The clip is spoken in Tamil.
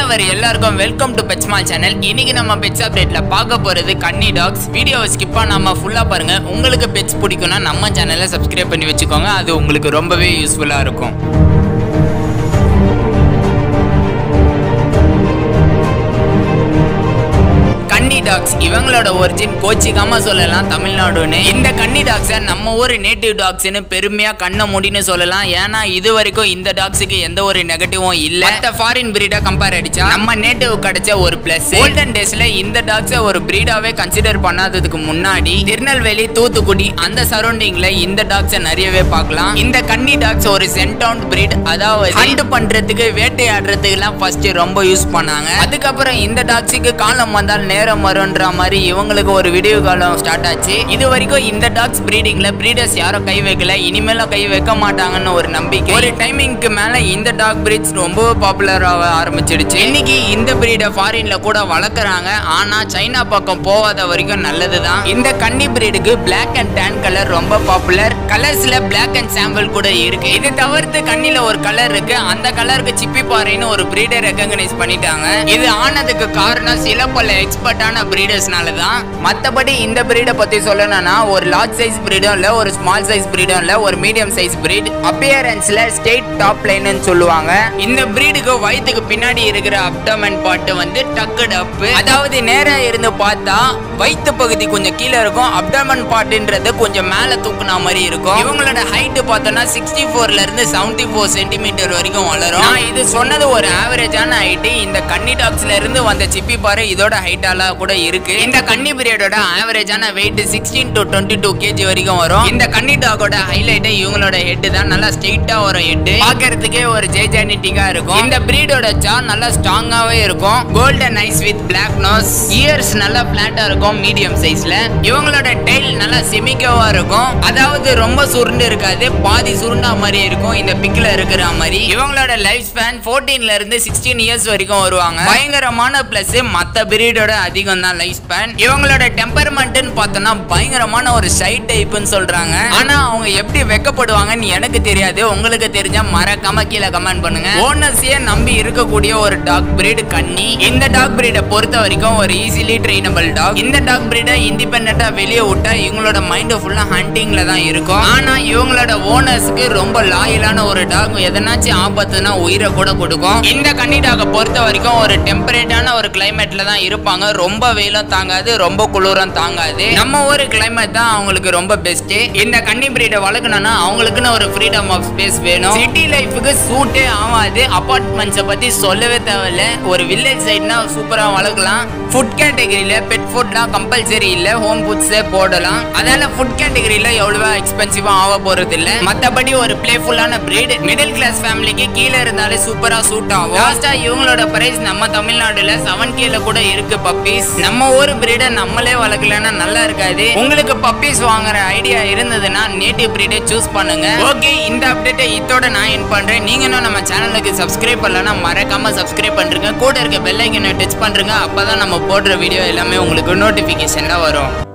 லவர் எல்லாருக்கும் வெல்கம் டு பெட்ஸ்மால் சேனல் இன்னைக்கு நம்ம பெட்ஸ் அப்டேட்ல பார்க்க போறது கன்னி டாக்ஸ் வீடியோவை ஸ்கிப் பண்ணாம ஃபுல்லா பாருங்க உங்களுக்கு பெட்ஸ் பிடிக்கும்னா நம்ம சேனலை சப்ஸ்கிரைப் பண்ணி வச்சுக்கோங்க அது உங்களுக்கு ரொம்பவே யூஸ்ஃபுல்லா இருக்கும் கன்னி டாக்ஸ் இவங்களோட ஒரிஜின் கோச்சிக்காம சொல்லலாம் தமிழ்நாடுன்னு இந்த கன்னி டாக்ஸை நம்ம ஊர் நேட்டிவ் டாக்ஸ்னு பெருமையா கண்ண முடின்னு சொல்லலாம் ஏன்னா இது வரைக்கும் இந்த டாக்ஸுக்கு எந்த ஒரு நெகட்டிவும் இல்ல மத்த ஃபாரின் பிரீடா கம்பேர் அடிச்சா நம்ம நேட்டிவ் கிடைச்ச ஒரு பிளஸ் கோல்டன் டேஸ்ல இந்த டாக்ஸை ஒரு பிரீடாவே கன்சிடர் பண்ணாததுக்கு முன்னாடி திருநெல்வேலி தூத்துக்குடி அந்த சரௌண்டிங்ல இந்த டாக்ஸை நிறையவே பார்க்கலாம் இந்த கன்னி டாக்ஸ் ஒரு சென்டவுண்ட் பிரீட் அதாவது ஹண்ட் பண்றதுக்கு வேட்டையாடுறதுக்கு எல்லாம் ஃபர்ஸ்ட் ரொம்ப யூஸ் பண்ணாங்க அதுக்கப்புறம் இந்த டாக்ஸுக்கு காலம் வந்தால் நேரம் வரும்ன்ற மாதிரி இவங்களுக்கு ஒரு விடிவு காலம் ஸ்டார்ட் ஆச்சு இது வரைக்கும் இந்த டாக்ஸ் பிரீடிங்ல பிரீடர்ஸ் யாரும் கை வைக்கல இனிமேலும் கை வைக்க மாட்டாங்கன்னு ஒரு நம்பிக்கை ஒரு டைமிங்க்கு மேல இந்த டாக் பிரீட்ஸ் ரொம்ப பாப்புலர் ஆக ஆரம்பிச்சிடுச்சு இன்னைக்கு இந்த பிரீடை ஃபாரின்ல கூட வளர்க்குறாங்க ஆனா சைனா பக்கம் போகாத வரைக்கும் நல்லதுதான் இந்த கன்னி பிரீடுக்கு பிளாக் அண்ட் டேன் கலர் ரொம்ப பாப்புலர் கலர்ஸ்ல பிளாக் அண்ட் சாம்பிள் கூட இருக்கு இது தவிர்த்து கண்ணில ஒரு கலர் இருக்கு அந்த கலருக்கு சிப்பி பாறைன்னு ஒரு பிரீடர் ரெக்கக்னைஸ் பண்ணிட்டாங்க இது ஆனதுக்கு காரணம் சில பல எக்ஸ்பர்ட்டான பிரீடர்ஸ்னால தான் மத்தபடி இந்த பிரீடை பத்தி சொல்லணும்னா ஒரு லார்ஜ் சைஸ் பிரீடும் இல்ல ஒரு ஸ்மால் சைஸ் பிரீடும் இல்ல ஒரு மீடியம் சைஸ் பிரீட் அப்பியரன்ஸ்ல ஸ்டேட் டாப் லைன்னு சொல்லுவாங்க இந்த பிரீடுக்கு வயிற்றுக்கு பின்னாடி இருக்கிற அப்டமன் பாட்டு வந்து டக்குடு அப் அதாவது நேரா இருந்து பார்த்தா வயிற்று பகுதி கொஞ்சம் கீழே இருக்கும் அப்டமன் பாட்டுன்றது கொஞ்சம் மேல தூக்குன மாதிரி இருக்கும் இவங்களோட ஹைட் பார்த்தோம்னா சிக்ஸ்டி ஃபோர்ல இருந்து செவன்டி ஃபோர் சென்டிமீட்டர் வரைக்கும் வளரும் நான் இது சொன்னது ஒரு ஆவரேஜான ஹைட் இந்த கன்னி டாக்ஸ்ல இருந்து வந்த சிப்பி பாரு இதோட ஹைட்டால கூட இருக்கு இந்த கன்னி பீரியடோட ஆவரேஜான weight sixteen to twenty two KG வரைக்கும் வரும் இந்த கன்னி டாகோட ஹைலைட் இவங்களோட ஹெட் தான் நல்லா ஸ்ட்ரெயிட்டா வரும் ஹெட் பாக்குறதுக்கே ஒரு ஜெய்ஜானிட்டிக்கா இருக்கும் இந்த பிரீடோட ஜா நல்லா ஸ்ட்ராங்காவே இருக்கும் golden eyes with black nose ears நல்லா பிளாட்டா இருக்கும் மீடியம் சைஸ்ல இவங்களோட டெய்ல் நல்லா செமிக்கவா இருக்கும் அதாவது ரொம்ப சுருண்டு இருக்காது பாதி சுருண்டா மாதிரி இருக்கும் இந்த பிக்ல இருக்கிற மாதிரி இவங்களோட லைஃப் ஸ்பேன் 14 ல இருந்து சிக்ஸ்டீன் இயர்ஸ் வரைக்கும் வருவாங்க பயங்கரமான பிளஸ் மத்த பிரீடோட அதிகம் தான் லைஃப் ஸ்பேன் இவங்களோட டெம்பர்மெண்ட்னு பார்த்தோம்னா பயங்கரமான ஒரு சைட் டைப்னு சொல்றாங்க ஆனா அவங்க எப்படி வெக்கப்படுவாங்கன்னு எனக்கு தெரியாது உங்களுக்கு தெரிஞ்சா மறக்காம கீழே கமெண்ட் பண்ணுங்க ஓனர்ஸையே நம்பி இருக்கக்கூடிய ஒரு டாக் பிரீடு கன்னி இந்த டாக் பிரீடை பொறுத்த வரைக்கும் ஒரு ஈஸிலி ட்ரெயினபிள் டாக் இந்த டாக் பிரீடை இண்டிபெண்டா வெளியே விட்டா இவங்களோட மைண்ட் ஃபுல்லா ஹண்டிங்ல தான் இருக்கும் ஆனா இவங்களோட ஓனர்ஸ்க்கு ரொம்ப லாயலான ஒரு டாக் எதனாச்சும் ஆபத்துனா உயிரை கூட கொடுக்கும் இந்த கன்னி டாகை பொறுத்த வரைக்கும் ஒரு டெம்பரேட்டான ஒரு கிளைமேட்ல தான் இருப்பாங்க ரொம்ப வெயிலும் தாங்காது ரொம்ப குளிரும் தாங்காது நம்ம ஊர் கிளைமேட் தான் அவங்களுக்கு ரொம்ப பெஸ்ட் இந்த கன்னி பிரீடை வளர்க்கணும்னா அவங்களுக்குன்னு ஒரு ஃப்ரீடம் ஆஃப் ஸ்பேஸ் வேணும் சிட்டி லைஃபுக்கு சூட்டே ஆகாது அபார்ட்மெண்ட்ஸை பத்தி சொல்லவே தேவையில்ல ஒரு வில்லேஜ் சைட்னா சூப்பரா வளர்க்கலாம் ஃபுட் கேட்டகரியில பெட் ஃபுட்லாம் கம்பல்சரி இல்ல ஹோம் ஃபுட்ஸே போடலாம் அதனால ஃபுட் கேட்டகரியில எவ்வளவா எக்ஸ்பென்சிவா ஆக போறது இல்ல மத்தபடி ஒரு பிளேஃபுல்லான பிரீட் மிடில் கிளாஸ் ஃபேமிலிக்கு கீழே இருந்தாலே சூப்பரா சூட் ஆகும் லாஸ்டா இவங்களோட பிரைஸ் நம்ம தமிழ்நாடுல செவன் கேல கூட இருக்கு பப்பீஸ் நம்ம ஊர் பிரீடை நம்மளே வளர்க்கலன்னா நல்லா இருக்காது உங்களுக்கு பப்பீஸ் வாங்குற ஐடியா இருந்ததுன்னா நேட்டிவ் பிரீடை சூஸ் பண்ணுங்க ஓகே இந்த அப்டேட்டை இதோட நான் என் பண்றேன் நீங்க இன்னும் நம்ம சேனலுக்கு சப்ஸ்கிரைப் பண்ணலன்னா மறக்காம சப்ஸ்கிரைப் பண்றீங்க கூட இருக்க பெல் ஐக்கனை டச் பண்றீங்க அப்பதான் நம்ம போடுற வீடியோ எல்லாமே உங்களுக்கு நோட்டிபிகேஷன்ல வரும்